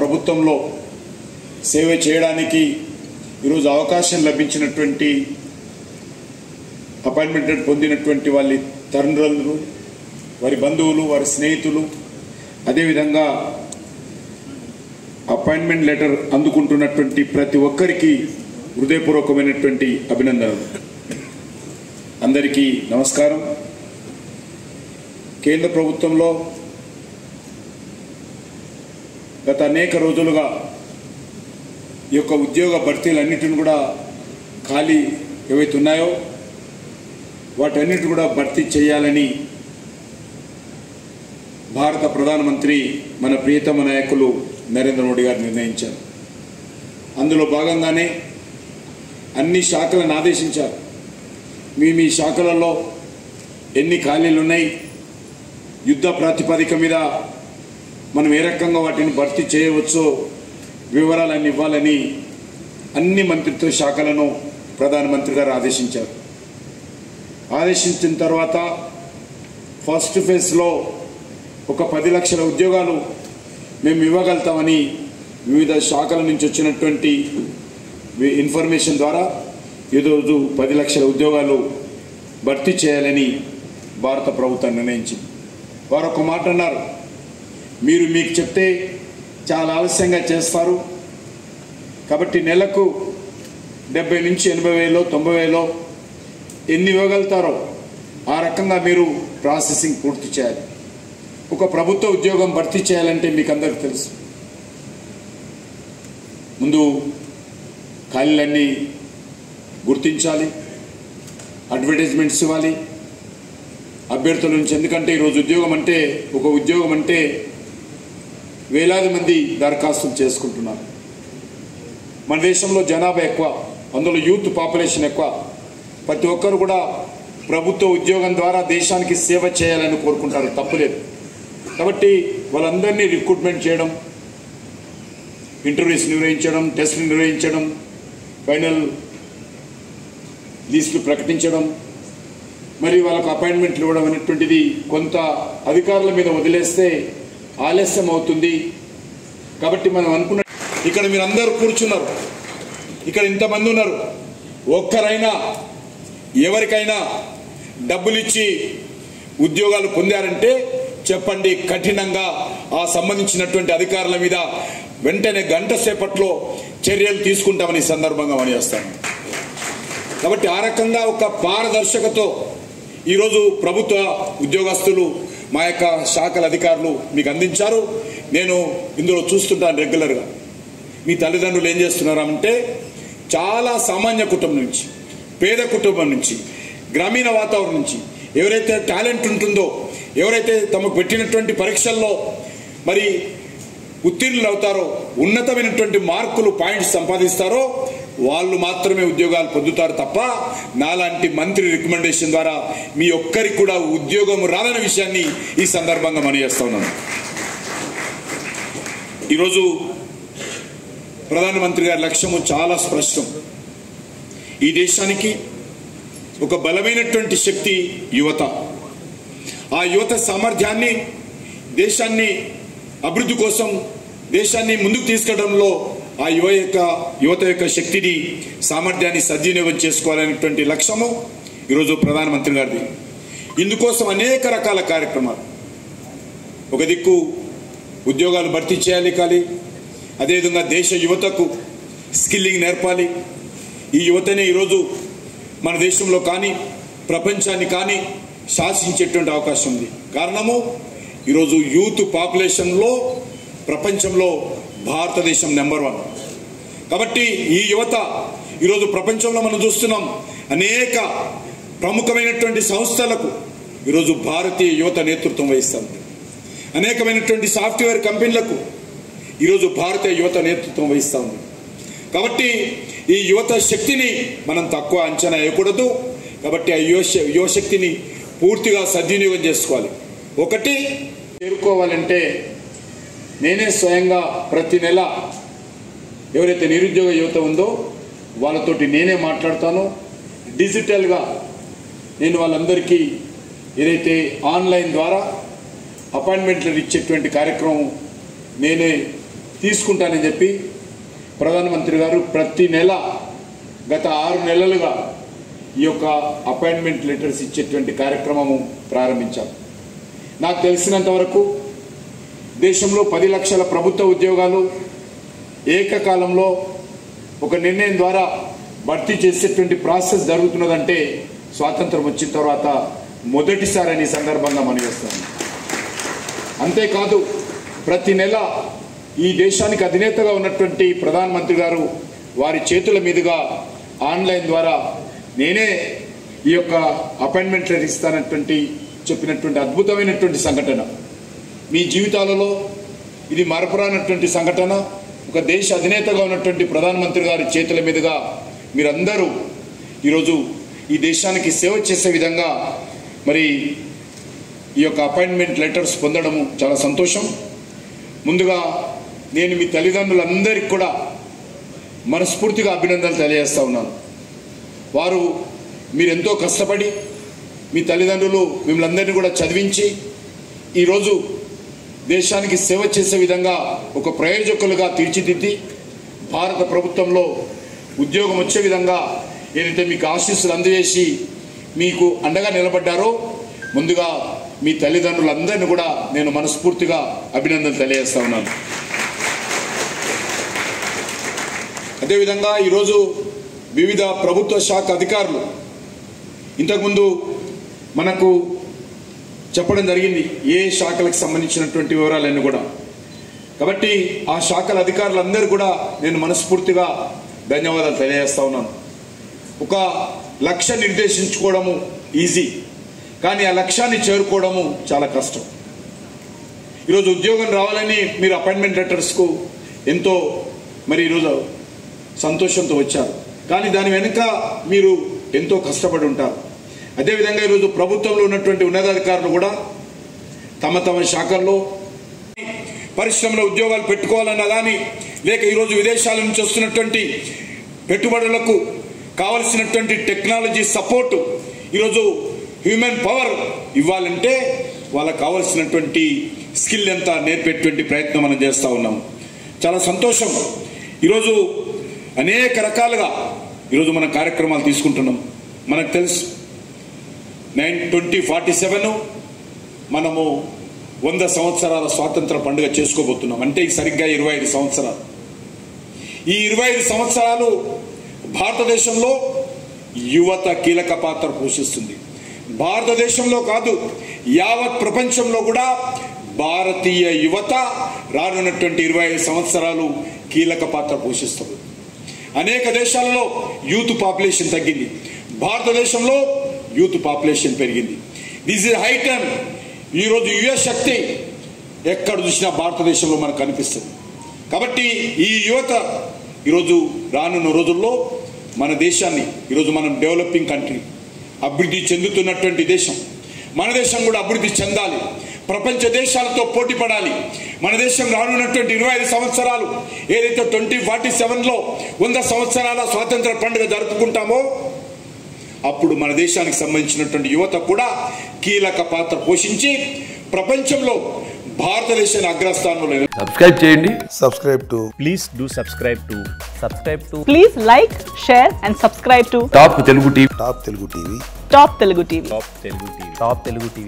ప్రభుత్వంలో సేవ చేయడానికి ఈరోజు అవకాశం లభించినటువంటి అపాయింట్మెంట్ లెటర్ పొందినటువంటి వాళ్ళ తల్లిదండ్రులు వారి బంధువులు వారి స్నేహితులు అదేవిధంగా అపాయింట్మెంట్ లెటర్ అందుకుంటున్నటువంటి ప్రతి ఒక్కరికి హృదయపూర్వకమైనటువంటి అభినందనలు అందరికీ నమస్కారం కేంద్ర ప్రభుత్వంలో గత అనేక రోజులుగా ఈ యొక్క ఉద్యోగ భర్తీలన్నిటిని కూడా ఖాళీ ఏవైతే ఉన్నాయో వాటన్నిటి కూడా భర్తీ చేయాలని భారత ప్రధానమంత్రి మన ప్రియతమ నాయకులు నరేంద్ర మోడీ గారు నిర్ణయించారు అందులో భాగంగానే అన్ని శాఖలను ఆదేశించారు మీ మీ శాఖలలో ఎన్ని ఖాళీలు ఉన్నాయి యుద్ధ ప్రాతిపదిక మీద మనం ఏ రకంగా వాటిని భర్తీ చేయవచ్చో వివరాలన్నీ ఇవ్వాలని అన్ని మంత్రిత్వ శాఖలను ప్రధానమంత్రి గారు ఆదేశించారు ఆదేశించిన తర్వాత ఫస్ట్ ఫేజ్లో ఒక పది లక్షల ఉద్యోగాలు మేము ఇవ్వగలుగుతామని వివిధ శాఖల నుంచి వచ్చినటువంటి వి- ఇన్ఫర్మేషన్ ద్వారా ఈరోజు పది లక్షల ఉద్యోగాలు భర్తీ చేయాలని భారత ప్రభుత్వం నిర్ణయించింది వారు ఒక మాట అన్నారు మీరు మీకు చెప్తే చాలా ఆలస్యంగా చేస్తారు కాబట్టి నెలకు డెబ్బై నుంచి ఎనభై వేలో తొంభై వేలో ఎన్ని ఇవ్వగలుగుతారో ఆ రకంగా మీరు ప్రాసెసింగ్ పూర్తి చేయాలి ఒక ప్రభుత్వ ఉద్యోగం భర్తీ చేయాలంటే మీకు అందరికి తెలుసు ముందు ఖాళీలన్నీ గుర్తించాలి అడ్వర్టైజ్మెంట్స్ ఇవ్వాలి అభ్యర్థుల నుంచి ఎందుకంటే ఈరోజు ఉద్యోగం అంటే ఒక ఉద్యోగం అంటే వేలాది మంది దరఖాస్తులు చేసుకుంటున్నారు మన దేశంలో జనాభా ఎక్కువ అందులో యూత్ పాపులేషన్ ఎక్కువ ప్రతి ఒక్కరు కూడా ప్రభుత్వ ఉద్యోగం ద్వారా దేశానికి సేవ చేయాలని కోరుకుంటారు తప్పులేదు కాబట్టి వాళ్ళందరినీ రిక్రూట్మెంట్ చేయడం ఇంటర్వ్యూస్ నిర్వహించడం టెస్టులు నిర్వహించడం ఫైనల్ లిస్టులు ప్రకటించడం మరి వాళ్ళకు అపాయింట్మెంట్లు ఇవ్వడం అనేటువంటిది కొంత అధికారుల మీద వదిలేస్తే ఆలస్యం అవుతుంది కాబట్టి మనం అనుకున్న ఇక్కడ మీరు అందరూ కూర్చున్నారు ఇక్కడ ఇంతమంది ఉన్నారు ఒక్కరైనా ఎవరికైనా డబ్బులు ఇచ్చి ఉద్యోగాలు పొందారంటే చెప్పండి కఠినంగా ఆ సంబంధించినటువంటి అధికారుల మీద వెంటనే గంట సేపట్లో చర్యలు తీసుకుంటామని ఈ సందర్భంగా పనిచేస్తాను కాబట్టి ఆ రకంగా ఒక పారదర్శకతో ఈరోజు ప్రభుత్వ ఉద్యోగస్తులు మా యొక్క శాఖల అధికారులు మీకు అందించారు నేను ఇందులో చూస్తుంటాను రెగ్యులర్గా మీ తల్లిదండ్రులు ఏం చేస్తున్నారంటే చాలా సామాన్య కుటుంబం నుంచి పేద కుటుంబం నుంచి గ్రామీణ వాతావరణం నుంచి ఎవరైతే టాలెంట్ ఉంటుందో ఎవరైతే తమకు పెట్టినటువంటి పరీక్షల్లో మరి ఉత్తీర్ణులు అవుతారో ఉన్నతమైనటువంటి మార్కులు పాయింట్స్ సంపాదిస్తారో వాళ్ళు మాత్రమే ఉద్యోగాలు పొందుతారు తప్ప నాలాంటి మంత్రి రికమెండేషన్ ద్వారా మీ ఒక్కరికి కూడా ఉద్యోగం రాదన్న విషయాన్ని ఈ సందర్భంగా మనం చేస్తా ఉన్నాను ఈరోజు ప్రధానమంత్రి గారి లక్ష్యము చాలా స్పష్టం ఈ దేశానికి ఒక బలమైనటువంటి శక్తి యువత ఆ యువత సామర్థ్యాన్ని దేశాన్ని అభివృద్ధి కోసం దేశాన్ని ముందుకు తీసుకెళ్లడంలో ఆ యువ యొక్క యువత యొక్క శక్తిని సామర్థ్యాన్ని సద్వినియోగం చేసుకోవాలనేటువంటి లక్ష్యము ఈరోజు ప్రధానమంత్రి గారిది ఇందుకోసం అనేక రకాల కార్యక్రమాలు ఒక దిక్కు ఉద్యోగాలు భర్తీ చేయాలి కానీ అదేవిధంగా దేశ యువతకు స్కిల్లింగ్ నేర్పాలి ఈ యువతనే ఈరోజు మన దేశంలో కానీ ప్రపంచాన్ని కానీ శాసించేటువంటి అవకాశం ఉంది కారణము ఈరోజు యూత్ పాపులేషన్లో ప్రపంచంలో భారతదేశం నెంబర్ వన్ కాబట్టి ఈ యువత ఈరోజు ప్రపంచంలో మనం చూస్తున్నాం అనేక ప్రముఖమైనటువంటి సంస్థలకు ఈరోజు భారతీయ యువత నేతృత్వం వహిస్తుంది అనేకమైనటువంటి సాఫ్ట్వేర్ కంపెనీలకు ఈరోజు భారతీయ యువత నేతృత్వం వహిస్తూ ఉంది కాబట్టి ఈ యువత శక్తిని మనం తక్కువ అంచనా వేయకూడదు కాబట్టి ఆ యువ యువశక్తిని పూర్తిగా సద్వినియోగం చేసుకోవాలి ఒకటి చేరుకోవాలంటే నేనే స్వయంగా ప్రతి నెల ఎవరైతే నిరుద్యోగ యువత ఉందో వాళ్ళతోటి నేనే మాట్లాడతాను డిజిటల్గా నేను వాళ్ళందరికీ ఏదైతే ఆన్లైన్ ద్వారా అపాయింట్మెంట్లు ఇచ్చేటువంటి కార్యక్రమం నేనే తీసుకుంటానని చెప్పి ప్రధానమంత్రి గారు ప్రతి నెల గత ఆరు నెలలుగా ఈ యొక్క అపాయింట్మెంట్ లెటర్స్ ఇచ్చేటువంటి కార్యక్రమము ప్రారంభించాం నాకు తెలిసినంత వరకు దేశంలో పది లక్షల ప్రభుత్వ ఉద్యోగాలు ఏకకాలంలో ఒక నిర్ణయం ద్వారా భర్తీ చేసేటువంటి ప్రాసెస్ జరుగుతున్నదంటే స్వాతంత్రం వచ్చిన తర్వాత మొదటిసారి ఈ సందర్భంగా మనవేస్తాను అంతేకాదు ప్రతి నెల ఈ దేశానికి అధినేతగా ఉన్నటువంటి ప్రధానమంత్రి గారు వారి చేతుల మీదుగా ఆన్లైన్ ద్వారా నేనే ఈ యొక్క అపాయింట్మెంట్ లెటర్ ఇస్తానటువంటి చెప్పినటువంటి అద్భుతమైనటువంటి సంఘటన మీ జీవితాలలో ఇది మరపురానటువంటి సంఘటన ఒక దేశ అధినేతగా ఉన్నటువంటి ప్రధానమంత్రి గారి చేతుల మీదుగా మీరందరూ ఈరోజు ఈ దేశానికి సేవ చేసే విధంగా మరి ఈ యొక్క అపాయింట్మెంట్ లెటర్స్ పొందడము చాలా సంతోషం ముందుగా నేను మీ తల్లిదండ్రులందరికీ కూడా మనస్ఫూర్తిగా అభినందనలు తెలియజేస్తా ఉన్నాను వారు మీరు ఎంతో కష్టపడి మీ తల్లిదండ్రులు మిమ్మల్ని అందరినీ కూడా చదివించి ఈరోజు దేశానికి సేవ చేసే విధంగా ఒక ప్రయోజకులుగా తీర్చిదిద్ది భారత ప్రభుత్వంలో ఉద్యోగం వచ్చే విధంగా ఏదైతే మీకు ఆశీస్సులు అందజేసి మీకు అండగా నిలబడ్డారో ముందుగా మీ తల్లిదండ్రులందరినీ కూడా నేను మనస్ఫూర్తిగా అభినందనలు తెలియజేస్తా ఉన్నాను అదేవిధంగా ఈరోజు వివిధ ప్రభుత్వ శాఖ అధికారులు ఇంతకుముందు మనకు చెప్పడం జరిగింది ఏ శాఖలకు సంబంధించినటువంటి వివరాలన్నీ కూడా కాబట్టి ఆ శాఖల అధికారులందరూ కూడా నేను మనస్ఫూర్తిగా ధన్యవాదాలు తెలియజేస్తా ఉన్నాను ఒక లక్ష్యం నిర్దేశించుకోవడము ఈజీ కానీ ఆ లక్ష్యాన్ని చేరుకోవడము చాలా కష్టం ఈరోజు ఉద్యోగం రావాలని మీరు అపాయింట్మెంట్ లెటర్స్కు ఎంతో మరి ఈరోజు సంతోషంతో వచ్చారు కానీ దాని వెనుక మీరు ఎంతో కష్టపడి ఉంటారు అదేవిధంగా ఈరోజు ప్రభుత్వంలో ఉన్నటువంటి ఉన్నతాధికారులు కూడా తమ తమ శాఖల్లో పరిశ్రమలో ఉద్యోగాలు పెట్టుకోవాలన్నా కానీ లేక ఈరోజు విదేశాల నుంచి వస్తున్నటువంటి పెట్టుబడులకు కావలసినటువంటి టెక్నాలజీ సపోర్టు ఈరోజు హ్యూమన్ పవర్ ఇవ్వాలంటే వాళ్ళకు కావలసినటువంటి స్కిల్ ఎంత నేర్పేటువంటి ప్రయత్నం మనం చేస్తూ ఉన్నాం చాలా సంతోషం ఈరోజు అనేక రకాలుగా ఈరోజు మన కార్యక్రమాలు తీసుకుంటున్నాం మనకు తెలుసు నైన్ ట్వంటీ ఫార్టీ సెవెన్ మనము వంద సంవత్సరాల స్వాతంత్ర పండుగ చేసుకోబోతున్నాం అంటే ఈ సరిగ్గా ఇరవై ఐదు సంవత్సరాలు ఈ ఇరవై ఐదు సంవత్సరాలు భారతదేశంలో యువత కీలక పాత్ర పోషిస్తుంది భారతదేశంలో కాదు యావత్ ప్రపంచంలో కూడా భారతీయ యువత రానున్నటువంటి ఇరవై ఐదు సంవత్సరాలు కీలక పాత్ర పోషిస్తుంది అనేక దేశాలలో యూత్ పాపులేషన్ తగ్గింది భారతదేశంలో యూత్ పాపులేషన్ పెరిగింది దిస్ ఇస్ హై టైమ్ ఈరోజు యుఎస్ శక్తి ఎక్కడ చూసినా భారతదేశంలో మనకు కనిపిస్తుంది కాబట్టి ఈ యువత ఈరోజు రానున్న రోజుల్లో మన దేశాన్ని ఈరోజు మనం డెవలపింగ్ కంట్రీ అభివృద్ధి చెందుతున్నటువంటి దేశం మన దేశం కూడా అభివృద్ధి చెందాలి ప్రపంచ దేశాలతో పోటీ పడాలి మన దేశం రానున్నటువంటి ఇరవై ఐదు సంవత్సరాలు ఏదైతే ట్వంటీ ఫార్టీ సెవెన్లో వంద సంవత్సరాల స్వాతంత్ర పండుగ జరుపుకుంటామో అప్పుడు మన దేశానికి సంబంధించినటువంటి యువత కూడా కీలక పాత్ర పోషించి ప్రపంచంలో భారతదేశాన్ని అగ్రస్థానంలో సబ్స్క్రైబ్ చేయండి subscribe to please do subscribe to subscribe to Please like, share, and subscribe to Top Telugu TV Top Telugu TV. Top Telugu TV. top telugu tv top telugu tv